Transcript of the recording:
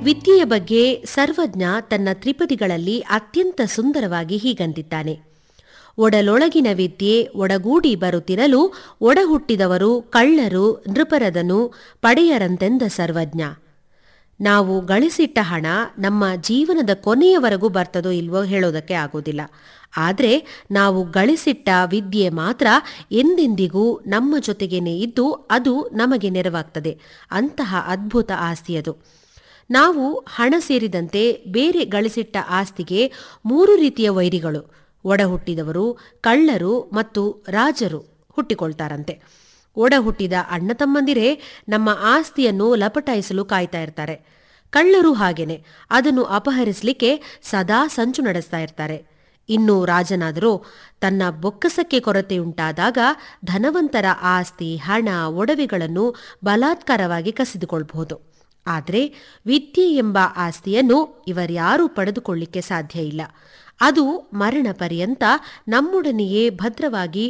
ವಿದ್ಯೆಯ ಬಗ್ಗೆ ಸರ್ವಜ್ಞ ತನ್ನ ತ್ರಿಪದಿಗಳಲ್ಲಿ ಅತ್ಯಂತ ಸುಂದರವಾಗಿ ಹೀಗಂದಿದ್ದಾನೆ ಒಡಲೊಳಗಿನ ವಿದ್ಯೆ ಒಡಗೂಡಿ ಬರುತ್ತಿರಲು ಒಡಹುಟ್ಟಿದವರು ಕಳ್ಳರು ನೃಪರದನು ಪಡೆಯರಂತೆಂದ ಸರ್ವಜ್ಞ ನಾವು ಗಳಿಸಿಟ್ಟ ಹಣ ನಮ್ಮ ಜೀವನದ ಕೊನೆಯವರೆಗೂ ಬರ್ತದೋ ಇಲ್ವೋ ಹೇಳೋದಕ್ಕೆ ಆಗೋದಿಲ್ಲ ಆದರೆ ನಾವು ಗಳಿಸಿಟ್ಟ ವಿದ್ಯೆ ಮಾತ್ರ ಎಂದೆಂದಿಗೂ ನಮ್ಮ ಜೊತೆಗೇನೆ ಇದ್ದು ಅದು ನಮಗೆ ನೆರವಾಗ್ತದೆ ಅಂತಹ ಅದ್ಭುತ ಆಸ್ತಿಯದು ನಾವು ಹಣ ಸೇರಿದಂತೆ ಬೇರೆ ಗಳಿಸಿಟ್ಟ ಆಸ್ತಿಗೆ ಮೂರು ರೀತಿಯ ವೈರಿಗಳು ಒಡ ಹುಟ್ಟಿದವರು ಕಳ್ಳರು ಮತ್ತು ರಾಜರು ಹುಟ್ಟಿಕೊಳ್ತಾರಂತೆ ಒಡ ಹುಟ್ಟಿದ ಅಣ್ಣ ತಮ್ಮಂದಿರೇ ನಮ್ಮ ಆಸ್ತಿಯನ್ನು ಲಪಟಾಯಿಸಲು ಕಾಯ್ತಾ ಇರ್ತಾರೆ ಕಳ್ಳರು ಹಾಗೇನೆ ಅದನ್ನು ಅಪಹರಿಸಲಿಕ್ಕೆ ಸದಾ ಸಂಚು ನಡೆಸ್ತಾ ಇರ್ತಾರೆ ಇನ್ನು ರಾಜನಾದರೂ ತನ್ನ ಬೊಕ್ಕಸಕ್ಕೆ ಕೊರತೆಯುಂಟಾದಾಗ ಧನವಂತರ ಆಸ್ತಿ ಹಣ ಒಡವೆಗಳನ್ನು ಬಲಾತ್ಕಾರವಾಗಿ ಕಸಿದುಕೊಳ್ಬಹುದು ಆದರೆ ವಿದ್ಯೆ ಎಂಬ ಆಸ್ತಿಯನ್ನು ಇವರ್ಯಾರೂ ಪಡೆದುಕೊಳ್ಳಿಕ್ಕೆ ಸಾಧ್ಯ ಇಲ್ಲ ಅದು ಮರಣ ಪರ್ಯಂತ ನಮ್ಮೊಡನೆಯೇ ಭದ್ರವಾಗಿ